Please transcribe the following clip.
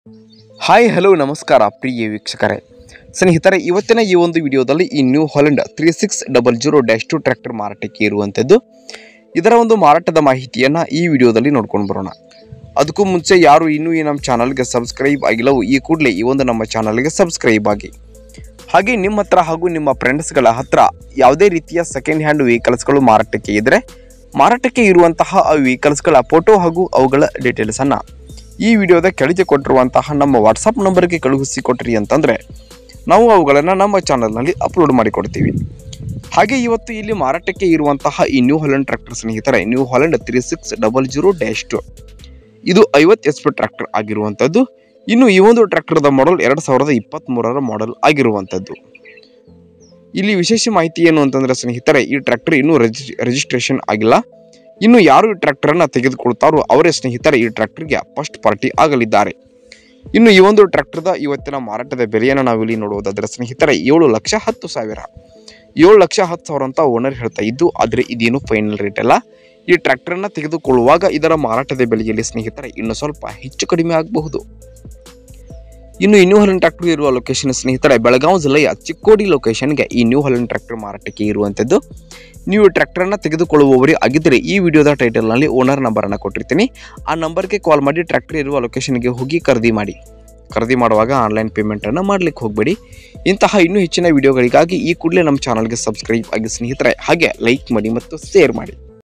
hi hello ನಮಸ್ಕಾರ ಪ್ರಿಯ ವೀಕ್ಷಕರೇ ಸ್ನೇಹಿತರೆ ಇವತ್ತಿನ ಈ ಒಂದು ವಿಡಿಯೋದಲ್ಲಿ ಈ New Holland three six double zero dash two tractor ಮಾರಾಟಕ್ಕೆ ಇರುವಂಥದ್ದು ಇದರ ಒಂದು ಮಾರಾಟದ ಮಾಹಿತಿಯನ್ನು ಈ ವಿಡಿಯೋದಲ್ಲಿ ನೋಡ್ಕೊಂಡು ಬರೋಣ ಅದಕ್ಕೂ ಮುಂಚೆ ಯಾರು ಇನ್ನೂ ಈ ನಮ್ಮ ಚಾನಲ್ಗೆ ಸಬ್ಸ್ಕ್ರೈಬ್ ಆಗಿಲ್ಲವೋ ಈ ಕೂಡಲೇ ಈ ಒಂದು ನಮ್ಮ ಚಾನಲ್ಗೆ ಸಬ್ಸ್ಕ್ರೈಬ್ ಆಗಿ ಹಾಗೆ ನಿಮ್ಮ ಹತ್ರ ಹಾಗೂ ನಿಮ್ಮ ಫ್ರೆಂಡ್ಸ್ಗಳ ಹತ್ರ ಯಾವುದೇ ರೀತಿಯ ಸೆಕೆಂಡ್ ಹ್ಯಾಂಡ್ ವೆಹಿಕಲ್ಸ್ಗಳು ಮಾರಾಟಕ್ಕೆ ಇದ್ದರೆ ಮಾರಾಟಕ್ಕೆ ಇರುವಂತಹ ಆ ವೆಹಿಕಲ್ಸ್ಗಳ ಫೋಟೋ ಹಾಗೂ ಅವುಗಳ ಡೀಟೇಲ್ಸನ್ನು ಈ ವಿಡಿಯೋದ ಕೆಳಗೆ ಕೊಟ್ಟಿರುವಂತಹ ನಮ್ಮ ವಾಟ್ಸಪ್ ನಂಬರ್ಗೆ ಕಳುಹಿಸಿ ಕೊಟ್ರಿ ಅಂತಂದರೆ ನಾವು ಅವುಗಳನ್ನು ನಮ್ಮ ಚಾನಲ್ನಲ್ಲಿ ಅಪ್ಲೋಡ್ ಮಾಡಿಕೊಡ್ತೀವಿ ಹಾಗೆ ಇವತ್ತು ಇಲ್ಲಿ ಮಾರಾಟಕ್ಕೆ ಇರುವಂತಹ ಈ ನ್ಯೂ ಹಾಲೆಂಡ್ ಟ್ರ್ಯಾಕ್ಟರ್ ಸ್ನೇಹಿತರೆ New Holland three six double zero dash two ಇದು ಐವತ್ತು ಎಚ್ ಪಿ ಟ್ರ್ಯಾಕ್ಟರ್ ಆಗಿರುವಂಥದ್ದು ಇನ್ನು ಈ ಒಂದು ಟ್ರ್ಯಾಕ್ಟರ್ದ ಮಾಡೆಲ್ ಎರಡು ಸಾವಿರದ ಇಪ್ಪತ್ತ್ಮೂರರ ಮಾಡೆಲ್ ಆಗಿರುವಂಥದ್ದು ಇಲ್ಲಿ ವಿಶೇಷ ಮಾಹಿತಿ ಏನು ಅಂತಂದರೆ ಸ್ನೇಹಿತರೆ ಈ ಟ್ರ್ಯಾಕ್ಟರ್ ಇನ್ನೂ ರಿಜಿ ರಿಜಿಸ್ಟ್ರೇಷನ್ ಆಗಿಲ್ಲ ಇನ್ನು ಯಾರು ಈ ಟ್ರ್ಯಾಕ್ಟರನ್ನು ತೆಗೆದುಕೊಳ್ತಾರೋ ಅವರೇ ಸ್ನೇಹಿತರೆ ಈ ಟ್ರ್ಯಾಕ್ಟರ್ಗೆ ಫಸ್ಟ್ ಪಾರ್ಟಿ ಆಗಲಿದ್ದಾರೆ ಇನ್ನು ಈ ಒಂದು ಟ್ರ್ಯಾಕ್ಟರ್ದ ಇವತ್ತಿನ ಮಾರಾಟದ ಬೆಲೆಯನ್ನು ನಾವಿಲ್ಲಿ ನೋಡುವುದಾದರೆ ಸ್ನೇಹಿತರೆ ಏಳು ಲಕ್ಷ ಹತ್ತು ಸಾವಿರ ಏಳು ಲಕ್ಷ ಹತ್ತು ಸಾವಿರ ಅಂತ ಓನರ್ ಹೇಳ್ತಾ ಇದ್ದು ಆದರೆ ಇದೇನು ಫೈನಲ್ ರೇಟ್ ಅಲ್ಲ ಈ ಟ್ರ್ಯಾಕ್ಟರನ್ನು ತೆಗೆದುಕೊಳ್ಳುವಾಗ ಇದರ ಮಾರಾಟದ ಬೆಲೆಯಲ್ಲಿ ಸ್ನೇಹಿತರೆ ಇನ್ನು ಸ್ವಲ್ಪ ಹೆಚ್ಚು ಕಡಿಮೆ ಆಗಬಹುದು ಇನ್ನು ಈ ನ್ಯೂ ಹಾಲೆಂಡ್ ಟ್ರ್ಯಾಕ್ಟರ್ ಇರುವ ಲೊಕೇಶನ್ ಸ್ನೇಹಿತರೆ ಬೆಳಗಾವಿ ಜಿಲ್ಲೆಯ ಚಿಕ್ಕೋಡಿ ಲೊಕೇಶನ್ಗೆ ಈ ನ್ಯೂ ಹಾಲೆಂಡ್ ಟ್ರ್ಯಾಕ್ಟರ್ ಮಾರಾಟಕ್ಕೆ ಇರುವಂಥದ್ದು ನೀವು ಟ್ರ್ಯಾಕ್ಟರನ್ನು ತೆಗೆದುಕೊಳ್ಳುವವರೇ ಆಗಿದ್ದರೆ ಈ ವಿಡಿಯೋದ ಟೈಟಲ್ನಲ್ಲಿ ಓನರ್ ನಂಬರನ್ನು ಕೊಟ್ಟಿರ್ತೀನಿ ಆ ನಂಬರ್ಗೆ ಕಾಲ್ ಮಾಡಿ ಟ್ರ್ಯಾಕ್ಟರ್ ಇರುವ ಲೊಕೇಶನ್ಗೆ ಹೋಗಿ ಖರೀದಿ ಮಾಡಿ ಖರೀದಿ ಮಾಡುವಾಗ ಆನ್ಲೈನ್ ಪೇಮೆಂಟನ್ನು ಮಾಡಲಿಕ್ಕೆ ಹೋಗಬೇಡಿ ಇಂತಹ ಇನ್ನೂ ಹೆಚ್ಚಿನ ವಿಡಿಯೋಗಳಿಗಾಗಿ ಈ ಕೂಡಲೇ ನಮ್ಮ ಚಾನಲ್ಗೆ ಸಬ್ಸ್ಕ್ರೈಬ್ ಆಗಿ ಸ್ನೇಹಿತರೆ ಹಾಗೆ ಲೈಕ್ ಮಾಡಿ ಮತ್ತು ಶೇರ್ ಮಾಡಿ